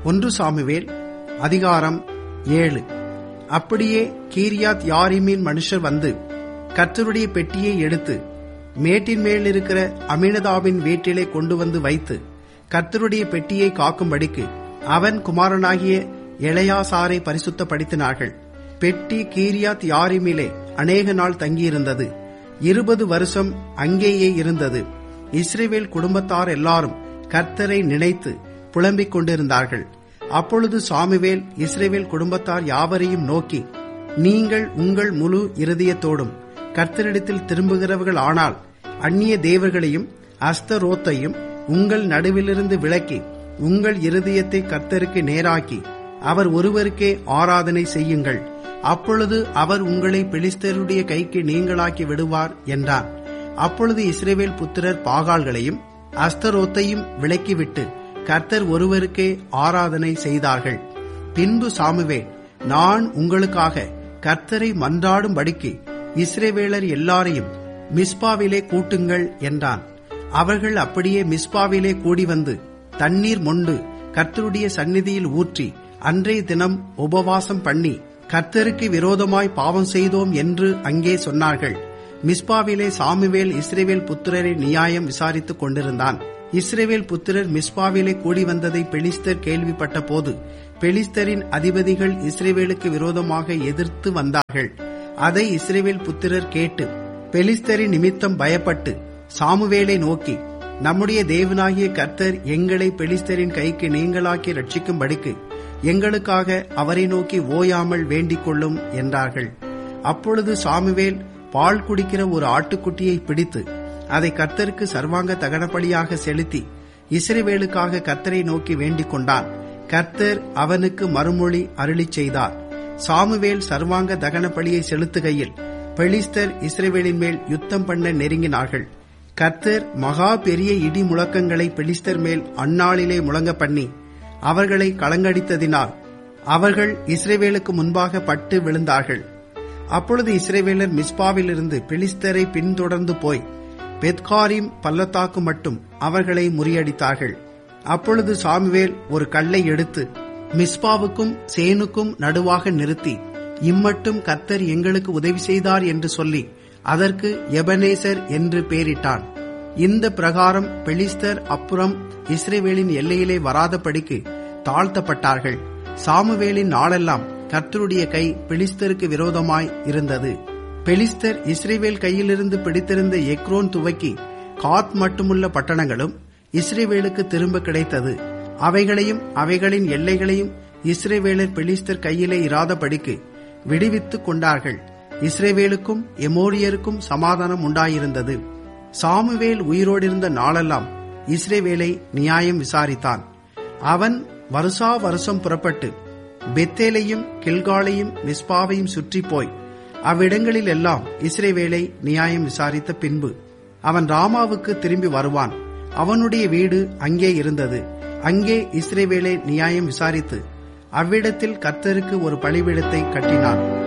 ஒன்று சாமுவேல் அதிகாரம் ஏழு அப்படியே கீரியாத் யாரிமின் மனுஷர் வந்து கர்த்தருடைய பெட்டியை எடுத்து மேட்டின் மேல் இருக்கிற அமினதாவின் வீட்டிலே கொண்டு வந்து வைத்து கர்த்தருடைய பெட்டியை காக்கும்படிக்கு அவன் குமாரனாகிய இளையாசாரை பரிசுத்தப்படுத்தினார்கள் பெட்டி கீரியாத் யாரிமிலே அநேக நாள் தங்கியிருந்தது இருபது வருஷம் அங்கேயே இருந்தது இஸ்ரேவேல் குடும்பத்தார் எல்லாரும் கர்த்தரை நினைத்து புலம்பிக் கொண்டிருந்தார்கள் அப்பொழுது சாமுவேல் இஸ்ரேவேல் குடும்பத்தார் யாவரையும் நோக்கி நீங்கள் உங்கள் முழு இருதயத்தோடும் கர்த்தரிடத்தில் திரும்புகிறவர்கள் ஆனால் அந்நிய தேவர்களையும் அஸ்தரோத்தையும் உங்கள் நடுவிலிருந்து விலக்கி உங்கள் இருதயத்தை கர்த்தருக்கு நேராக்கி அவர் ஒருவருக்கே ஆராதனை செய்யுங்கள் அப்பொழுது அவர் உங்களை பெலிஸ்தருடைய கைக்கு நீங்களாக்கி விடுவார் என்றான் அப்பொழுது இஸ்ரேவேல் புத்திரர் பாகால்களையும் அஸ்தரோத்தையும் விலக்கிவிட்டு கர்த்தர் ஒருவருக்கே ஆராதனை செய்தார்கள் பின்பு சாமுவே நான் உங்களுக்காக கர்த்தரை மன்றாடும்படிக்கு இஸ்ரேவேலர் எல்லாரையும் மிஸ்பாவிலே கூட்டுங்கள் என்றான் அவர்கள் அப்படியே மிஸ்பாவிலே கூடி வந்து தண்ணீர் மொண்டு கர்த்தருடைய சந்நிதியில் ஊற்றி அன்றைய தினம் உபவாசம் பண்ணி கர்த்தருக்கு விரோதமாய் பாவம் செய்தோம் என்று அங்கே சொன்னார்கள் மிஸ்பாவிலே சாமுவேல் இஸ்ரேவேல் புத்திரரை நியாயம் விசாரித்துக் கொண்டிருந்தான் இஸ்ரேவேல் புத்திரர் மிஸ்பாவிலே கூடி வந்ததை பெலிஸ்தர் கேள்விப்பட்ட போது பெலிஸ்தரின் அதிபதிகள் இஸ்ரேவேலுக்கு விரோதமாக எதிர்த்து வந்தார்கள் அதை இஸ்ரேவேல் புத்திரர் கேட்டு பெலிஸ்தரின் நிமித்தம் பயப்பட்டு சாமுவேலை நோக்கி நம்முடைய தேவனாகிய கர்த்தர் எங்களை பெலிஸ்தரின் கைக்கு நீங்களாக்கி ரட்சிக்கும்படிக்கு எங்களுக்காக அவரை நோக்கி ஓயாமல் வேண்டிக் கொள்ளும் என்றார்கள் அப்பொழுது சாமுவேல் பால் குடிக்கிற ஒரு ஆட்டுக்குட்டியை பிடித்து அதை கர்த்தருக்கு சர்வாங்க தகனப்படியாக செலுத்தி இஸ்ரேவேலுக்காக கர்த்தரை நோக்கி வேண்டிக் கொண்டான் கர்த்தர் அவனுக்கு மறுமொழி அருளிச் செய்தார் சாமுவேல் சர்வாங்க தகன பலியை செலுத்துகையில் பெலிஸ்தர் இஸ்ரேவேலின் மேல் யுத்தம் பண்ண நெருங்கினார்கள் கர்த்தர் மகா பெரிய இடி முழக்கங்களை பெலிஸ்தர் மேல் அந்நாளிலே முழங்க பண்ணி அவர்களை கலங்கடித்ததினால் அவர்கள் இஸ்ரேவேலுக்கு முன்பாக பட்டு விழுந்தார்கள் அப்பொழுது இஸ்ரேவேலர் மிஸ்பாவிலிருந்து பெலிஸ்தரை பின்தொடர்ந்து போய் பெத்காரிம் பள்ளத்தாக்கு மட்டும் அவர்களை முறியடித்தார்கள் அப்பொழுது சாமுவேல் ஒரு கல்லை எடுத்து மிஸ்பாவுக்கும் சேனுக்கும் நடுவாக நிறுத்தி இம்மட்டும் கர்த்தர் எங்களுக்கு உதவி செய்தார் என்று சொல்லி அதற்கு எபனேசர் என்று பெயரிட்டான் இந்த பிரகாரம் பெலிஸ்தர் அப்புறம் இஸ்ரேவேலின் எல்லையிலே வராதபடிக்கு தாழ்த்தப்பட்டார்கள் சாமுவேலின் நாளெல்லாம் கர்த்தருடைய கை பெலிஸ்தருக்கு விரோதமாய் இருந்தது பெலிஸ்தர் இஸ்ரேவேல் கையிலிருந்து பிடித்திருந்த எக்ரோன் துவக்கி காத் மட்டுமுள்ள பட்டணங்களும் இஸ்ரேவேலுக்கு திரும்ப கிடைத்தது அவைகளையும் அவைகளின் எல்லைகளையும் இஸ்ரேவேலர் பெலிஸ்தர் கையிலே இராதபடிக்கு விடுவித்துக் கொண்டார்கள் இஸ்ரேவேலுக்கும் எமோரியருக்கும் சமாதானம் உண்டாயிருந்தது சாமுவேல் உயிரோடிருந்த நாளெல்லாம் இஸ்ரேவேலை நியாயம் விசாரித்தான் அவன் வருஷா வருஷம் புறப்பட்டு பெத்தேலையும் கில்காலையும் மிஸ்பாவையும் சுற்றி போய் அவ்விடங்களில் எல்லாம் இஸ்ரேவேலை நியாயம் விசாரித்த பின்பு அவன் ராமாவுக்கு திரும்பி வருவான் அவனுடைய வீடு அங்கே இருந்தது அங்கே இஸ்ரேவேலை நியாயம் விசாரித்து அவ்விடத்தில் கர்த்தருக்கு ஒரு பலிபீடத்தை கட்டினான்